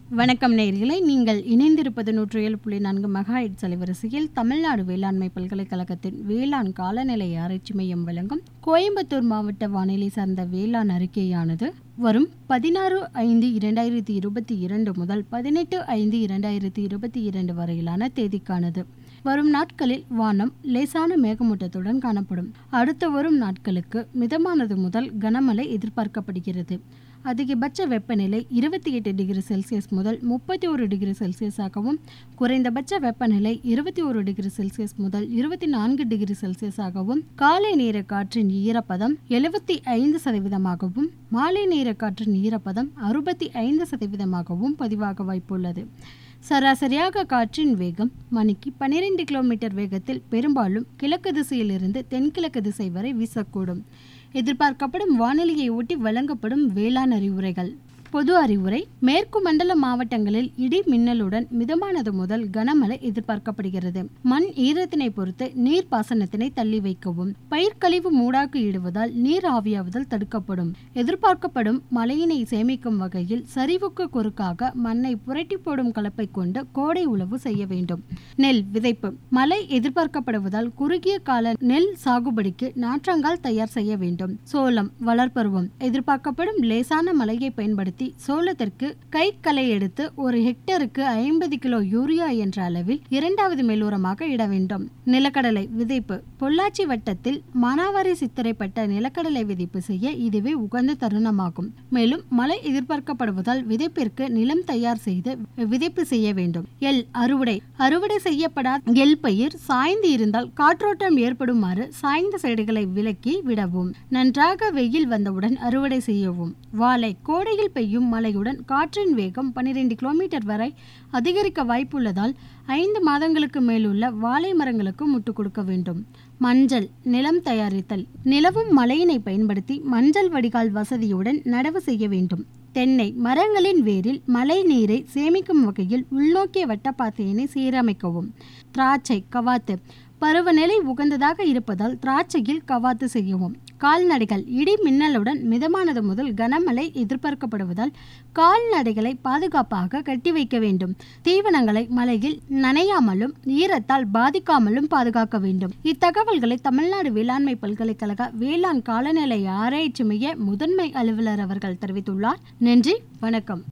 வணக்கம் நேயர்களே நீங்கள் இணைந்திருப்பது நூற்றி ஏழு புள்ளி நான்கு மெகாஹெட்ஸ் அலைவரிசையில் தமிழ்நாடு வேளாண்மை பல்கலைக்கழகத்தின் வேளாண் காலநிலை ஆராய்ச்சி மையம் வழங்கும் கோயம்புத்தூர் மாவட்ட வானிலை சார்ந்த வேளாண் அறிக்கையானது வரும் பதினாறு ஐந்து இரண்டாயிரத்தி இருபத்தி இரண்டு முதல் பதினெட்டு ஐந்து இரண்டாயிரத்தி இருபத்தி இரண்டு வரையிலான தேதிக்கானது வரும் நாட்களில் வானம் லேசான மேகமூட்டத்துடன் காணப்படும் அடுத்து வரும் நாட்களுக்கு மிதமானது முதல் கனமழை எதிர்பார்க்கப்படுகிறது அதிகபட்ச வெப்பநிலை இருபத்தி எட்டு டிகிரி செல்சியஸ் முதல் முப்பத்தி ஒரு டிகிரி செல்சியஸாகவும் குறைந்தபட்ச வெப்பநிலை இருபத்தி ஒரு டிகிரி செல்சியஸ் முதல் இருபத்தி நான்கு டிகிரி செல்சியஸாகவும் காலை நேர காற்றின் ஈரப்பதம் எழுபத்தி ஐந்து சதவீதமாகவும் மாலை நேர காற்றின் ஈரப்பதம் அறுபத்தி ஐந்து சதவீதமாகவும் பதிவாக வாய்ப்புள்ளது சராசரியாக காற்றின் வேகம் மணிக்கு பன்னிரெண்டு கிலோமீட்டர் வேகத்தில் பெரும்பாலும் கிழக்கு திசையிலிருந்து தென்கிழக்கு திசை வரை வீசக்கூடும் எதிர்பார்க்கப்படும் வானிலையை ஒட்டி வழங்கப்படும் வேளாண் அறிவுரைகள் பொது அறிவுரை மேற்கு மண்டல மாவட்டங்களில் இடி மின்னலுடன் மிதமானது முதல் கனமழை எதிர்பார்க்கப்படுகிறது மண் ஈரத்தினை பொறுத்து நீர் பாசனத்தினை தள்ளி வைக்கவும் பயிர்க்கழிவு மூடாக்கு இடுவதால் நீர் ஆவியாவதல் தடுக்கப்படும் எதிர்பார்க்கப்படும் மழையினை சேமிக்கும் வகையில் சரிவுக்கு குறுக்காக மண்ணை புரட்டி போடும் கலப்பை கொண்டு கோடை உழவு செய்ய வேண்டும் நெல் விதைப்பு மழை எதிர்பார்க்கப்படுவதால் குறுகிய கால நெல் சாகுபடிக்கு நாற்றங்கால் தயார் செய்ய வேண்டும் சோளம் வளர்ப்பருவம் எதிர்பார்க்கப்படும் லேசான மழையை பயன்படுத்தி சோளத்திற்கு கை களை எடுத்து ஒரு ஹெக்டருக்கு ஐம்பது கிலோ யூரியா என்ற அளவில் இரண்டாவது மேலூரமாக இட வேண்டும் நிலக்கடலை விதைப்பு பொள்ளாச்சி வட்டத்தில் மானாவாரி சித்திரைப்பட்ட நிலக்கடலை விதைப்பு செய்ய இதுவே உகந்த தருணமாகும் மேலும் மழை எதிர்பார்க்கப்படுவதால் விதைப்பிற்கு நிலம் தயார் செய்து விதைப்பு செய்ய வேண்டும் எல் அறுவடை அறுவடை செய்யப்படாத எல் பயிர் சாய்ந்து இருந்தால் காற்றோட்டம் ஏற்படுமாறு சாய்ந்த செடிகளை விலக்கி விடவும் நன்றாக வெயில் வந்தவுடன் அறுவடை செய்யவும் வாழை கோடையில் பெய்யும் மழையுடன் காற்றின் வேகம் பன்னிரெண்டு கிலோமீட்டர் வரை அதிகரிக்க வாய்ப்புள்ளதால் ஐந்து மாதங்களுக்கு மேலுள்ள வாழை மரங்களுக்கு முட்டு கொடுக்க வேண்டும் மஞ்சள் நிலம் தயாரித்தல் நிலவும் மழையினை பயன்படுத்தி மஞ்சள் வடிகால் வசதியுடன் நடவு செய்ய வேண்டும் தென்னை மரங்களின் வேரில் மழை நீரை சேமிக்கும் வகையில் உள்நோக்கிய வட்டப்பாத்தையினை சீரமைக்கவும் திராட்சை கவாத்து பருவநிலை உகந்ததாக இருப்பதால் திராட்சையில் கவாத்து செய்யவும் கால்நடைகள் இடி மின்னலுடன் மிதமானது முதல் கனமழை எதிர்பார்க்கப்படுவதால் கால்நடைகளை பாதுகாப்பாக கட்டி வைக்க வேண்டும் தீவனங்களை மழையில் நனையாமலும் ஈரத்தால் பாதிக்காமலும் பாதுகாக்க வேண்டும் இத்தகவல்களை தமிழ்நாடு வேளாண்மை பல்கலைக்கழக வேளாண் காலநிலை ஆராய்ச்சி மைய முதன்மை அலுவலர் அவர்கள் தெரிவித்துள்ளார் நன்றி வணக்கம்